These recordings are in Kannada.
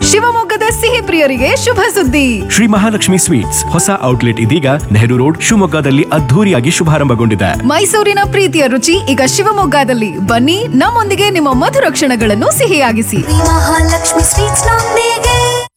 ಶಿವಮೊಗ್ಗದ ಸಿಹಿ ಪ್ರಿಯರಿಗೆ ಶುಭ ಸುದ್ದಿ ಶ್ರೀ ಮಹಾಲಕ್ಷ್ಮಿ ಸ್ವೀಟ್ಸ್ ಹೊಸ ಔಟ್ಲೆಟ್ ಇದೀಗ ನೆಹರು ರೋಡ್ ಶಿವಮೊಗ್ಗದಲ್ಲಿ ಅದ್ಧೂರಿಯಾಗಿ ಶುಭಾರಂಭಗೊಂಡಿದೆ ಮೈಸೂರಿನ ಪ್ರೀತಿಯ ರುಚಿ ಈಗ ಶಿವಮೊಗ್ಗದಲ್ಲಿ ಬನ್ನಿ ನಮ್ಮೊಂದಿಗೆ ನಿಮ್ಮ ಮಧುರ ಕ್ಷಣಗಳನ್ನು ಸಿಹಿಯಾಗಿಸಿ ಮಹಾಲಕ್ಷ್ಮಿ ಸ್ವೀಟ್ಸ್ ನೊಂದಿಗೆ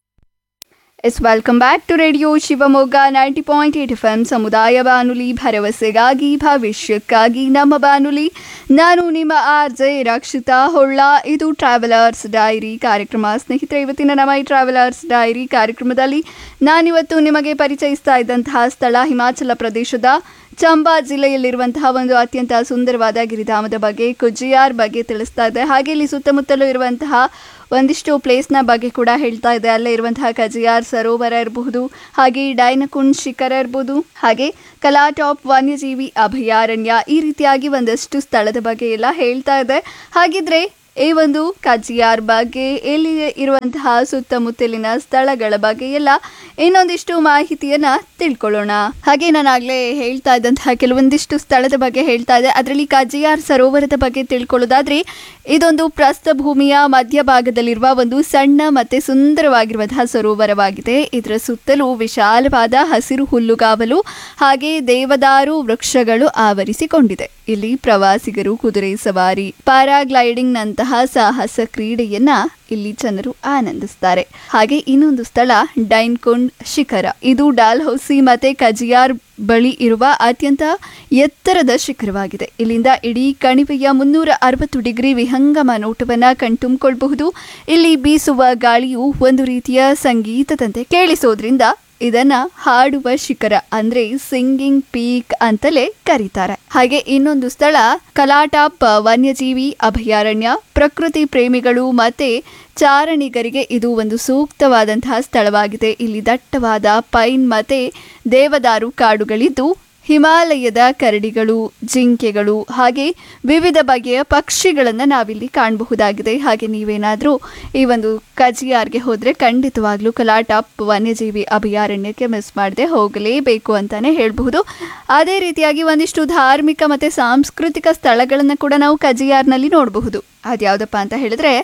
yes welcome back to radio Shivamogga ninety point eight F M ಸಮುದಾಯ ಬಾನುಲಿ ಭರವಸೆಗಾಗಿ ಭವಿಷ್ಯಕ್ಕಾಗಿ ನಮ್ಮ ಬಾನುಲಿ ನಾನು ನಿಮ್ಮ ಆರ್ ಜೆ ರಕ್ಷಿತಾ ಹೊಳ್ಳ ಇದು ಟ್ರಾವೆಲರ್ಸ್ ಡೈರಿ ಕಾರ್ಯಕ್ರಮ ಸ್ನೇಹಿತರೆ ಇವತ್ತಿನ ನಮ್ಮ ಈ ಟ್ರಾವೆಲರ್ಸ್ ಡೈರಿ ಕಾರ್ಯಕ್ರಮದಲ್ಲಿ ನಾನಿವತ್ತು ನಿಮಗೆ ಪರಿಚಯಿಸ್ತಾ ಇದ್ದಂತಹ ಸ್ಥಳ ಹಿಮಾಚಲ ಪ್ರದೇಶದ ಚಂಬಾ ಜಿಲ್ಲೆಯಲ್ಲಿರುವಂತಹ ಒಂದು ಅತ್ಯಂತ ಸುಂದರವಾದ ಗಿರಿಧಾಮದ ಬಗ್ಗೆ ಕುಜಿಯಾರ್ ಬಗ್ಗೆ ತಿಳಿಸ್ತಾ ಇದೆ ಹಾಗೆ ಇಲ್ಲಿ ಸುತ್ತಮುತ್ತಲೂ ಇರುವಂತಹ ಒಂದಿಷ್ಟು ಪ್ಲೇಸ್ನ ಬಗ್ಗೆ ಕೂಡ ಹೇಳ್ತಾ ಇದೆ ಅಲ್ಲೇ ಇರುವಂತಹ ಕಜಿಯಾರ್ ಸರೋವರ ಇರಬಹುದು ಹಾಗೆ ಡೈನಕುಂಡ್ ಶಿಖರ ಇರ್ಬೋದು ಹಾಗೆ ಕಲಾ ಟಾಪ್ ವನ್ಯಜೀವಿ ಅಭಯಾರಣ್ಯ ಈ ರೀತಿಯಾಗಿ ಒಂದಷ್ಟು ಸ್ಥಳದ ಬಗ್ಗೆ ಎಲ್ಲ ಹೇಳ್ತಾ ಇದೆ ಹಾಗಿದ್ರೆ ಈ ಒಂದು ಕಜಿಯಾರ್ ಬಗ್ಗೆ ಇಲ್ಲಿ ಇರುವಂತಹ ಸುತ್ತಮುತ್ತಲಿನ ಸ್ಥಳಗಳ ಬಗ್ಗೆ ಎಲ್ಲ ಇನ್ನೊಂದಿಷ್ಟು ಮಾಹಿತಿಯನ್ನ ತಿಳ್ಕೊಳ್ಳೋಣ ಹಾಗೆ ನಾನಾಗ್ಲೇ ಹೇಳ್ತಾ ಇದ್ದಂತಹ ಕೆಲವೊಂದಿಷ್ಟು ಸ್ಥಳದ ಬಗ್ಗೆ ಹೇಳ್ತಾ ಇದ್ದೆ ಅದರಲ್ಲಿ ಕಜಿಯಾರ್ ಸರೋವರದ ಬಗ್ಗೆ ತಿಳ್ಕೊಳ್ಳೋದಾದ್ರೆ ಇದೊಂದು ಪ್ರಸ್ಥಭೂಮಿಯ ಮಧ್ಯಭಾಗದಲ್ಲಿರುವ ಒಂದು ಸಣ್ಣ ಮತ್ತೆ ಸುಂದರವಾಗಿರುವಂತಹ ಸರೋವರವಾಗಿದೆ ಇದರ ಸುತ್ತಲೂ ವಿಶಾಲವಾದ ಹಸಿರು ಹುಲ್ಲುಗಾವಲು ಹಾಗೆ ದೇವದಾರು ವೃಕ್ಷಗಳು ಆವರಿಸಿಕೊಂಡಿದೆ ಇಲ್ಲಿ ಪ್ರವಾಸಿಗರು ಕುದುರೆ ಸವಾರಿ ಪ್ಯಾರಾಗ್ಲೈಡಿಂಗ್ ನಂತಹ ಸಾಹಸ ಕ್ರೀಡೆಯನ್ನ ಇಲ್ಲಿ ಜನರು ಆನಂದಿಸ್ತಾರೆ ಹಾಗೆ ಇನ್ನೊಂದು ಸ್ಥಳ ಡೈನ್ಕೊಂಡ್ ಶಿಖರ ಇದು ಡಾಲ್ಹೌಸಿ ಮತ್ತೆ ಕಜಿಯಾರ್ ಬಳಿ ಇರುವ ಅತ್ಯಂತ ಎತ್ತರದ ಶಿಖರವಾಗಿದೆ ಇಲ್ಲಿಂದ ಇಡೀ ಕಣಿವೆಯ ಮುನ್ನೂರ ಅರವತ್ತು ಡಿಗ್ರಿ ವಿಹಂಗಮ ನೋಟವನ್ನ ಕಣ್ತುಂಬಿಕೊಳ್ಬಹುದು ಇಲ್ಲಿ ಬೀಸುವ ಗಾಳಿಯು ಒಂದು ರೀತಿಯ ಸಂಗೀತದಂತೆ ಕೇಳಿಸೋದ್ರಿಂದ ಇದನ್ನ ಹಾಡುವ ಶಿಖರ ಅಂದ್ರೆ ಸಿಂಗಿಂಗ್ ಪೀಕ್ ಅಂತಲೇ ಕರೀತಾರೆ ಹಾಗೆ ಇನ್ನೊಂದು ಸ್ಥಳ ಕಲಾಟಾಪ್ ವನ್ಯಜೀವಿ ಅಭಯಾರಣ್ಯ ಪ್ರಕೃತಿ ಪ್ರೇಮಿಗಳು ಮತ್ತೆ ಚಾರಣಿಗರಿಗೆ ಇದು ಒಂದು ಸೂಕ್ತವಾದಂತಹ ಸ್ಥಳವಾಗಿದೆ ಇಲ್ಲಿ ದಟ್ಟವಾದ ಪೈನ್ ಮತ್ತೆ ದೇವದಾರು ಕಾಡುಗಳಿದ್ದು ಹಿಮಾಲಯದ ಕರಡಿಗಳು ಜಿಂಕೆಗಳು ಹಾಗೆ ವಿವಿಧ ಬಗೆಯ ಪಕ್ಷಿಗಳನ್ನು ನಾವಿಲ್ಲಿ ಕಾಣಬಹುದಾಗಿದೆ ಹಾಗೆ ನೀವೇನಾದರೂ ಈ ಒಂದು ಕಜಿಯಾರ್ಗೆ ಹೋದರೆ ಖಂಡಿತವಾಗ್ಲೂ ಕಲಾಟಾಪ್ ವನ್ಯಜೀವಿ ಅಭಯಾರಣ್ಯಕ್ಕೆ ಮಿಸ್ ಮಾಡದೆ ಹೋಗಲೇಬೇಕು ಅಂತಾನೆ ಹೇಳಬಹುದು ಅದೇ ರೀತಿಯಾಗಿ ಒಂದಿಷ್ಟು ಧಾರ್ಮಿಕ ಮತ್ತು ಸಾಂಸ್ಕೃತಿಕ ಸ್ಥಳಗಳನ್ನು ಕೂಡ ನಾವು ಕಜಿಯಾರ್ನಲ್ಲಿ ನೋಡಬಹುದು ಅದ್ಯಾವುದಪ್ಪ ಅಂತ ಹೇಳಿದ್ರೆ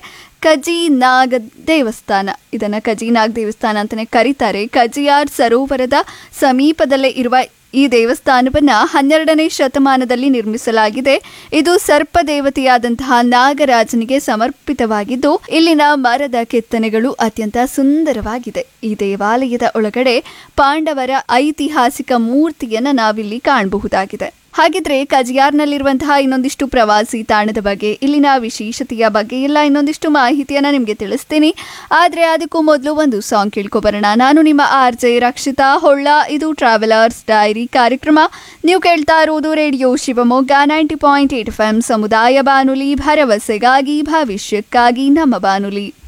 ಕಜಿನಾಗ್ ದೇವಸ್ಥಾನ ಇದನ್ನು ಕಜಿನಾಗ್ ದೇವಸ್ಥಾನ ಅಂತಲೇ ಕರೀತಾರೆ ಕಜಿಯಾರ್ ಸರೋವರದ ಸಮೀಪದಲ್ಲೇ ಇರುವ ಈ ದೇವಸ್ಥಾನವನ್ನ ಹನ್ನೆರಡನೇ ಶತಮಾನದಲ್ಲಿ ನಿರ್ಮಿಸಲಾಗಿದೆ ಇದು ಸರ್ಪ ದೇವತೆಯಾದಂತಹ ನಾಗರಾಜನಿಗೆ ಸಮರ್ಪಿತವಾಗಿದ್ದು ಇಲ್ಲಿನ ಮರದ ಕೆತ್ತನೆಗಳು ಅತ್ಯಂತ ಸುಂದರವಾಗಿದೆ ಈ ದೇವಾಲಯದ ಒಳಗಡೆ ಪಾಂಡವರ ಐತಿಹಾಸಿಕ ಮೂರ್ತಿಯನ್ನ ನಾವಿಲ್ಲಿ ಕಾಣಬಹುದಾಗಿದೆ ಹಾಗಿದ್ರೆ ಕಜಿಯಾರ್ನಲ್ಲಿರುವಂತಹ ಇನ್ನೊಂದಿಷ್ಟು ಪ್ರವಾಸಿ ತಾಣದ ಬಗ್ಗೆ ಇಲ್ಲಿನ ವಿಶೇಷತೆಯ ಬಗ್ಗೆ ಎಲ್ಲ ಇನ್ನೊಂದಿಷ್ಟು ಮಾಹಿತಿಯನ್ನ ನಿಮಗೆ ತಿಳಿಸ್ತೀನಿ ಆದ್ರೆ ಅದಕ್ಕೂ ಮೊದಲು ಒಂದು ಸಾಂಗ್ ಕೇಳ್ಕೊಬರೋಣ ನಾನು ನಿಮ್ಮ ಆರ್ ಜೆ ರಕ್ಷಿತಾ ಹೊಳ್ಳ ಇದು ಟ್ರಾವೆಲರ್ಸ್ ಡೈರಿ ಕಾರ್ಯಕ್ರಮ ನೀವು ಕೇಳ್ತಾ ಇರುವುದು radio Shivamogga ninety point eight F M ಸಮುದಾಯ ಬಾನುಲಿ ಭರವಸೆಗಾಗಿ ಭವಿಷ್ಯಕ್ಕಾಗಿ ನಮ್ಮ ಬಾನುಲಿ